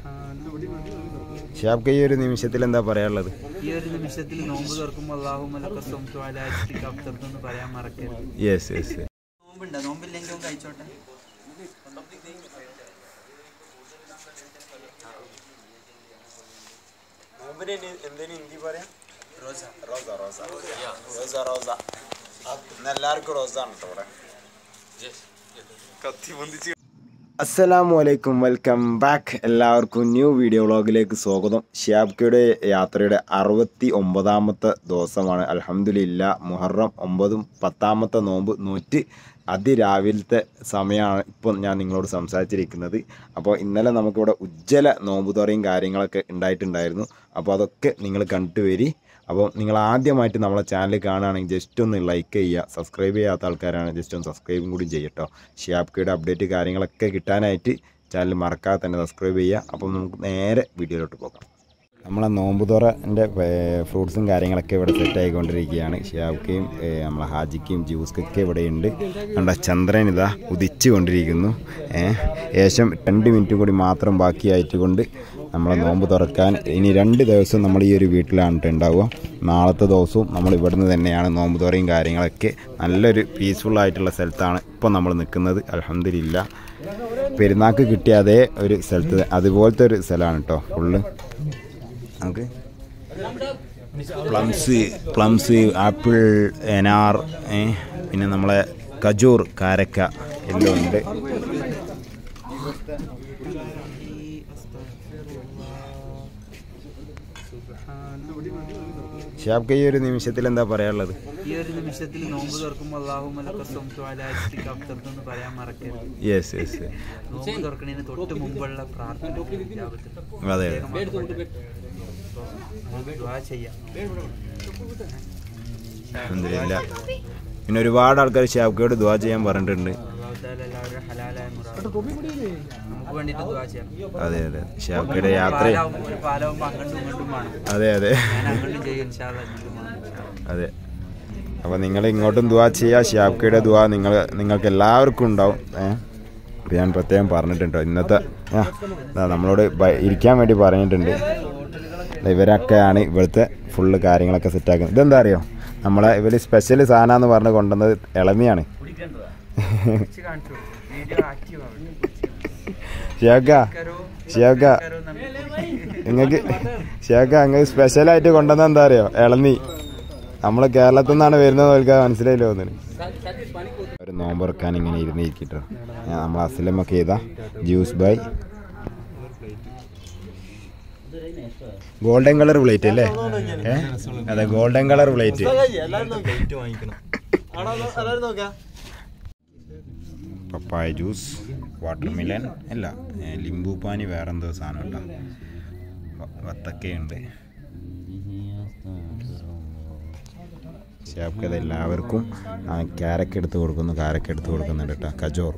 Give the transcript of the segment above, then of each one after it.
ഷിയാബ്ക്ക് ഈ ഒരു നിമിഷത്തിൽ എന്താ പറയാനുള്ളത് ഈ ഒരു നിമിഷത്തിൽ നോമ്പ് തുറക്കുമ്പോൾ അള്ളാഹു മലക്കും എന്ന് പറയാൻ മറക്കരുത് യെസ് യെസ് നോമ്പുണ്ടോ നോമ്പില്ലെങ്കിൽ കഴിച്ചോട്ടെ എല്ലാവർക്കും റോസാണ് അസ്സലാമു അലൈക്കും വെൽക്കം ബാക്ക് എല്ലാവർക്കും ന്യൂ വീഡിയോ വ്ളോഗിലേക്ക് സ്വാഗതം ഷിയാബ്ക്കയുടെ യാത്രയുടെ അറുപത്തി ഒമ്പതാമത്തെ ദിവസമാണ് അൽഹംദുലില്ല മുഹറം ഒമ്പതും പത്താമത്തെ നോമ്പ് നൂറ്റ് അതിരാവിലത്തെ സമയമാണ് ഇപ്പം ഞാൻ നിങ്ങളോട് സംസാരിച്ചിരിക്കുന്നത് അപ്പോൾ ഇന്നലെ നമുക്കിവിടെ ഉജ്ജ്വല നോമ്പ് തുറയും കാര്യങ്ങളൊക്കെ ഉണ്ടായിട്ടുണ്ടായിരുന്നു അപ്പോൾ അതൊക്കെ നിങ്ങൾ കണ്ടിട്ട് വരി അപ്പോൾ നിങ്ങൾ ആദ്യമായിട്ട് നമ്മളെ ചാനൽ കാണുകയാണെങ്കിൽ ജസ്റ്റ് ഒന്ന് ലൈക്ക് ചെയ്യുക സബ്സ്ക്രൈബ് ചെയ്യാത്ത ആൾക്കാരാണ് ജസ്റ്റ് ഒന്ന് സബ്സ്ക്രൈബും കൂടി ചെയ്യട്ടോ ഷിയാബ്ക്കയുടെ അപ്ഡേറ്റ് കാര്യങ്ങളൊക്കെ കിട്ടാനായിട്ട് ചാനൽ മറക്കാതെ തന്നെ സബ്സ്ക്രൈബ് ചെയ്യുക അപ്പം നമുക്ക് നേരെ വീഡിയോയിലോട്ട് പോകാം നമ്മളെ നോമ്പ് തുറൻ്റെ ഫ്രൂട്ട്സും കാര്യങ്ങളൊക്കെ ഇവിടെ സെറ്റ് ആയിക്കൊണ്ടിരിക്കുകയാണ് ഷിയാബ്ക്കയും ഏഹ്, നമ്മളെ ഹാജിക്കയും ജ്യൂസ്ക്കൊക്കെ ഇവിടെയുണ്ട് കണ്ട ചന്ദ്രൻ ഇതാ ഉദിച്ചു കൊണ്ടിരിക്കുന്നു ഏഹ്, ഏകദേശം രണ്ട് മിനിറ്റ് കൂടി മാത്രം ബാക്കിയായിട്ട് കൊണ്ട് നമ്മളെ നോമ്പ് തുറക്കാൻ ഇനി രണ്ട് ദിവസം നമ്മൾ ഈ ഒരു വീട്ടിലാണ് ട്ടോ ഉണ്ടാവുക നാളത്തെ ദിവസവും നമ്മൾ ഇവിടുന്ന് തന്നെയാണ് നോമ്പ് തുറയും കാര്യങ്ങളൊക്കെ നല്ലൊരു പീസ്ഫുൾ ആയിട്ടുള്ള സ്ഥലത്താണ് ഇപ്പോൾ നമ്മൾ നിൽക്കുന്നത് അലഹമില്ല പെരുന്നാൾക്ക് കിട്ടിയ അതേ ഒരു സ്ഥലത്ത് അതുപോലത്തെ ഒരു സ്ഥലമാണ് കേട്ടോ ഫുള്ള് നമുക്ക് പ്ലംസ് പ്ലംസ് ആപ്പിൾ എനാർ ഏ, പിന്നെ നമ്മളെ കജൂർ കാരക്ക എല്ലാം ഉണ്ട് ഷാബ്ക്ക് ഈ ഒരു നിമിഷത്തിൽ എന്താ പറയാനുള്ളത് ഈ ഒരു നിമിഷത്തിൽ നോമ്പ് തുറക്കുമ്പോൾ അള്ളാഹു മലക്കും എന്ന് പറയാൻ മറക്കരുത് യെസ് യെസ് നോമ്പ് തുറക്കണതിന് തൊട്ട് മുമ്പുള്ള പ്രാർത്ഥന ഇജാബത്ത് അതെ നമുക്ക് ദുആ ചെയ്യാം അൽഹംദുലില്ലാ. പിന്നെ ഒരുപാട് ആൾക്കാർ ഷാബ്ക്കയോട് ദുവാ ചെയ്യാൻ പറഞ്ഞിട്ടുണ്ട് അള്ളാഹു താല എല്ലാവരും ഹലാലായ മുറാദ് നമുക്ക് വേണ്ടിയിട്ട് ദുആ ചെയ്യണം അതെ അതെ ഷാബ്ക്കയുടെ യാത്ര പാലാവുമ്പോ ഒരു പാലാവുമ്പോ അങ്ങോട്ടും ഇങ്ങോട്ടും വേണം അതെ അതെ ഞാൻ അങ്ങോട്ടും ചെയ്യും ഇൻഷാല്ലാ ഇങ്ങോട്ടും വേണം ഇൻഷാ അല്ലാ. അതെ അപ്പോൾ നിങ്ങൾ ഇങ്ങോട്ടും ദുവാ ചെയ്യുക ഷിയാബ്ക്കയുടെ ദുവാ നിങ്ങൾ നിങ്ങൾക്ക് എല്ലാവർക്കും ഉണ്ടാവും ഏഹ് അപ്പോൾ ഞാൻ പ്രത്യേകം പറഞ്ഞിട്ടുണ്ട് ഇന്നത്തെ ആ ദാ നമ്മളോട് ബ- ഇരിക്കാൻ വേണ്ടി പറഞ്ഞിട്ടുണ്ട് ദാ ഇവരൊക്കെയാണ് ഇവിടുത്തെ ഫുള്ള് കാര്യങ്ങളൊക്കെ സെറ്റാക്കുന്നത് ഇതെന്താ അറിയോ നമ്മളെ ഇവർ സ്പെഷ്യൽ സാധനം എന്ന് പറഞ്ഞ് കൊണ്ടുവന്നത് ഇളമിയാണ് കുറച്ച് കാണിച്ചു കൊടുക്ക്. വീഡിയോ ആക്റ്റീവ് ആവണം ഷിയാക്ക ഷിയാക്ക കരോ നമ്മൾ നിങ്ങൾക്ക് ഷിയാക്ക അങ്ങ് സ്പെഷ്യലായിട്ട് കൊണ്ടുവന്ന എന്താ അറിയോ ഇളനീ നമ്മളെ കേരളത്തിൽ നിന്നാണ് വരുന്നത് അവർക്ക് മനസ്സിലായില്ലോ തോന്നുന്നു ഒരു നോമ്പുറക്കാൻ ഇങ്ങനെ ഇരുന്നിരിക്കട്ടോ ഞാൻ നമ്മൾ അസ്ലമൊക്കെ ചെയ്താ juice by golden colour plate അല്ലേ ഏ അതെ golden colour plate papaya juice watermelon അല്ല ഏ, ലിംബു പാനി വേറെന്തോ സാധനം ഉണ്ടോ വത്തക്കയുണ്ട് ഷാപ്കത എല്ലാവർക്കും ആ, ക്യാരക്ക് എടുത്ത് കൊടുക്കുന്നു കാരക്ക് എടുത്ത് കൊടുക്കുന്നുണ്ട് കേട്ടോ കജോർ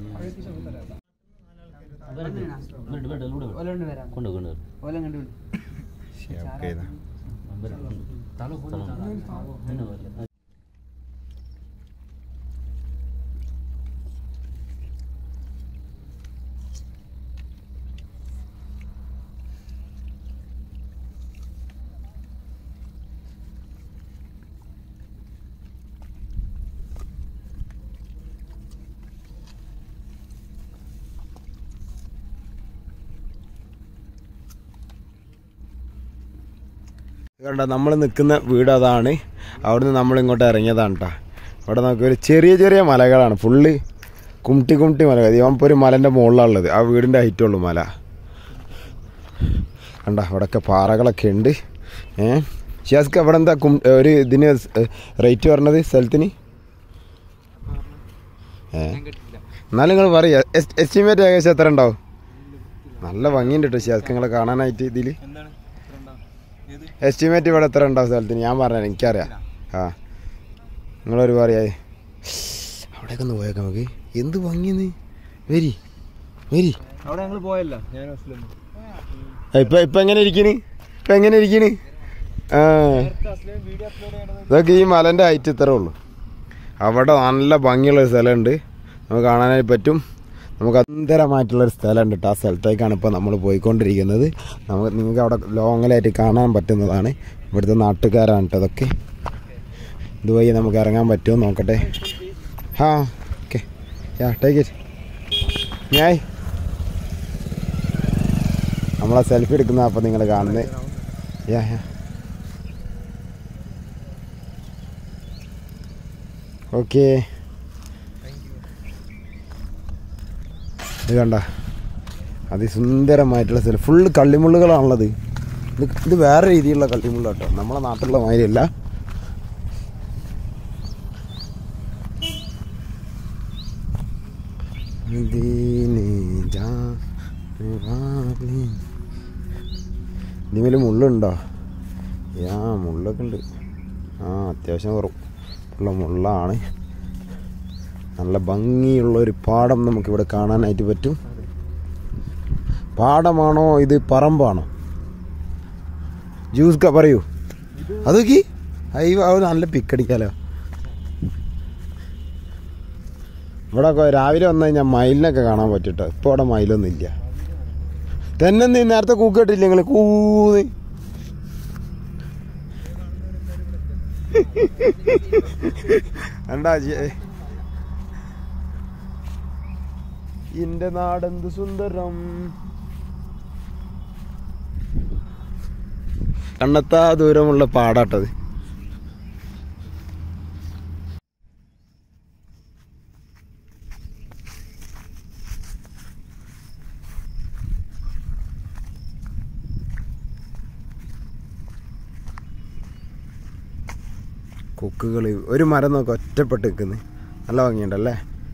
ഷാപ്കത കണ്ട നമ്മൾ നിൽക്കുന്ന വീട് അതാണ് അവിടുന്ന് നമ്മൾ ഇങ്ങോട്ട് ഇറങ്ങിയതാണ് കേട്ടോ ഇവിടെ നമുക്ക് ഒരു ചെറിയ ചെറിയ മലകളാണ് ഫുള്ള് കുമിട്ടി കുമിട്ടി മലകൾ ഇവൻ ഇപ്പോൾ ഒരു മലൻ്റെ മുകളിലാണുള്ളത് ആ വീടിൻ്റെ ഹൈറ്റുള്ളൂ മല കണ്ട അവിടെയൊക്കെ പാറകളൊക്കെ ഉണ്ട് ഏ ഷിയാസ്ക്ക് അവിടെ എന്താ കും ഒരു ഇതിന് റേറ്റ് പറഞ്ഞത് സ്ഥലത്തിന് ഏ എന്നാലും നിങ്ങൾ പറയുക എസ്റ്റിമേറ്റ് ഏകദേശം എത്ര ഉണ്ടാവും നല്ല ഭംഗിയുണ്ട് കേട്ടോ ഷിയാസ്ക്ക് നിങ്ങളെ കാണാനായിട്ട് ഇതിൽ എസ്റ്റിമേറ്റ് ഇവിടെ എത്ര ഉണ്ടാവും സ്ഥലത്തിന് ഞാൻ പറഞ്ഞു എനിക്കറിയാം ആ നിങ്ങളൊരു പറയാ അവിടെയൊക്കെ ഒന്ന് പോയേക്കാം നമുക്ക് എന്ത് ഭംഗിയെന്ന് വരി വരി അവിടെ ഞങ്ങൾ പോയല്ല ഞാൻ അസ്ലം ഇപ്പൊ ഇപ്പൊ എങ്ങനെ ഇരിക്കണ് ഇപ്പൊ എങ്ങനെ ഇരിക്കണ് ആ അസ്ലം വീഡിയോ അപ്ലോഡ് ചെയ്യണത് ഇതൊക്കെ ഈ മലന്റെ ഹൈറ്റ് ഇത്രേ ഉള്ളൂ അവിടെ നല്ല ഭംഗിയുള്ള ഒരു സ്ഥലമുണ്ട് നമുക്ക് കാണാനായി പറ്റും നമുക്ക് അന്തരമായിട്ടുള്ളൊരു സ്ഥലമുണ്ട് കേട്ടോ ആ സ്ഥലത്തേക്കാണ് ഇപ്പോൾ നമ്മൾ പോയിക്കൊണ്ടിരിക്കുന്നത് നമുക്ക് നിങ്ങൾക്ക് അവിടെ ലോങ്ങലായിട്ട് കാണാൻ പറ്റുന്നതാണ് ഇവിടുത്തെ നാട്ടുകാരാണ് കേട്ടോ അതൊക്കെ ഇതുവഴി നമുക്ക് ഇറങ്ങാൻ പറ്റുമോ നോക്കട്ടെ ഹാ ഓക്കെ യാ ടേക്ക് ഇറ്റ് ഞായ് നമ്മളെ സെൽഫി എടുക്കുന്ന അപ്പോൾ നിങ്ങൾ കാണുന്നത് യാ യാ ഓക്കെ ഇത് കണ്ട അതിസുന്ദരമായിട്ടുള്ള സ്ഥലം ഫുള്ള് കള്ളിമുള്ളുകളാണുള്ളത് ഇത് ഇത് വേറെ രീതിയിലുള്ള കള്ളിമുള്ള കേട്ടോ നമ്മളെ നാട്ടിലുള്ള മാതിരിയല്ല ഇതിമേൽ മുള്ളുണ്ടോ യാ മുള്ളൊക്കെ ഉണ്ട് ആ അത്യാവശ്യം കുറവ് ഉള്ള മുള്ളാണ് നല്ല ഭംഗിയുള്ള ഒരു പാടം നമുക്കിവിടെ കാണാനായിട്ട് പറ്റും പാടമാണോ ഇത് പറമ്പാണോ ജ്യൂസ് ക പറയൂ അതൊക്കെ അയ്യോ അത് നല്ല പിക്കടിക്കാലോ ഇവിടെ ഒക്കെ രാവിലെ വന്നു കഴിഞ്ഞാൽ മയിലിനൊക്കെ കാണാൻ പറ്റട്ടോ ഇപ്പോൾ അവിടെ മയിലൊന്നും ഇല്ല തന്നെ നീ നേരത്തെ കൂക്കിട്ടില്ല നിങ്ങൾ കൂന്ന് എന്താ എന്റെ നാടെന്ത് സുന്ദരം കണ്ണെത്താ ദൂരമുള്ള പാടാട്ടത് കൊക്കുകൾ ഒരു മരം നോക്കി ഒറ്റപ്പെട്ട് നിൽക്കുന്നത് നല്ല ഭംഗിയുണ്ടല്ലേ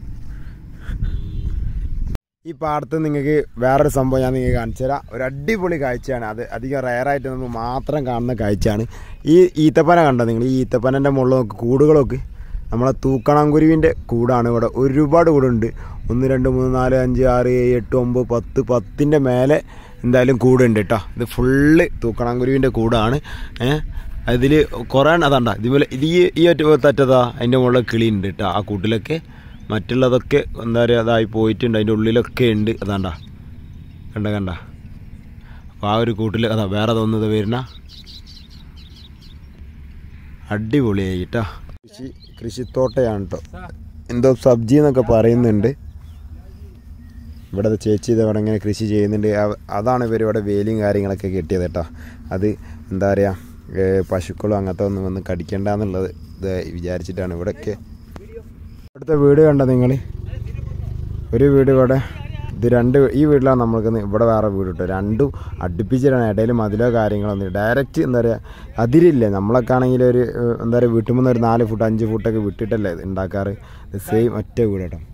ഈ പാടത്ത് നിങ്ങൾക്ക് വേറൊരു സംഭവം ഞാൻ നിങ്ങൾക്ക് കാണിച്ചു തരാം ഒരു അടിപൊളി കാഴ്ചയാണ് അത് അധികം റയറായിട്ട് നമ്മൾ മാത്രം കാണുന്ന കാഴ്ചയാണ് ഈ ഈത്തപ്പന കണ്ടോ നിങ്ങൾ ഈ ഈത്തപ്പനൻ്റെ മുകളിൽ നോക്ക് കൂടുകളൊക്കെ നമ്മളെ തൂക്കണാങ്കുരുവിൻ്റെ കൂടാണ് ഇവിടെ ഒരുപാട് കൂടുണ്ട് ഒന്ന് രണ്ട് മൂന്ന് നാല് അഞ്ച് ആറ് ഏഴ് എട്ട് ഒമ്പത് പത്ത് പത്തിൻ്റെ മേലെ എന്തായാലും കൂടുണ്ട് കേട്ടോ ഇത് ഫുള്ള് തൂക്കണാങ്കുരുവിൻ്റെ കൂടാണ് ഏഹ് അതിൽ കുറേ അതാണ്ട ഇതുപോലെ ഇത് ഈ ഈ ഒറ്റ തറ്റതാ അതിൻ്റെ മുകളിൽ കിളിയുണ്ട് കേട്ടോ ആ കൂട്ടിലൊക്കെ മറ്റുള്ളതൊക്കെ എന്താ പറയുക അതായി പോയിട്ടുണ്ട് അതിൻ്റെ ഉള്ളിലൊക്കെ ഉണ്ട് അതാണ്ട കണ്ട കണ്ട അപ്പോൾ ആ ഒരു കൂട്ടിൽ അതാ വേറെ തോന്നുന്നത് വരുന്ന അടിപൊളിയായി കേട്ടോ കൃഷി കൃഷിത്തോട്ടയാണ് കേട്ടോ എന്തോ സബ്ജി എന്നൊക്കെ പറയുന്നുണ്ട് ഇവിടെ ചേച്ചി ഇത് ഇവിടെ ഇങ്ങനെ കൃഷി ചെയ്യുന്നുണ്ട് അവ- അതാണ് ഇവർ ഇവിടെ വേലിയും കാര്യങ്ങളൊക്കെ കെട്ടിയത് കേട്ടോ അത് എന്താ പറയുക പശുക്കളും അങ്ങനത്തെ ഒന്നും വന്ന് കടിക്കണ്ട എന്നുള്ളത് ഇത് വിചാരിച്ചിട്ടാണ് ഇവിടെയൊക്കെ ഇവിടുത്തെ വീട് കണ്ട നിങ്ങൾ ഒരു വീട് ഇവിടെ ഇത് രണ്ട് ഈ വീട്ടിലാണ് നമ്മൾക്ക് നി- ഇവിടെ വേറെ വീട് കിട്ടുക രണ്ടും അടുപ്പിച്ചിട്ടാണ് ഇടയിൽ മതിലോ കാര്യങ്ങളൊന്നും ഡയറക്റ്റ് എന്താ പറയുക അതിരില്ല നമ്മളൊക്കെ ആണെങ്കിൽ ഒരു ഏഹ്, എന്താ പറയുക വീട്ടിൽ നിന്ന് ഒരു നാല് ഫുട്ട് അഞ്ച് ഫുട്ടൊക്കെ വിട്ടിട്ടല്ലേ ഇത് ഉണ്ടാക്കാറ് ഇത് സെയിം ഒറ്റ വീട് കേട്ടോ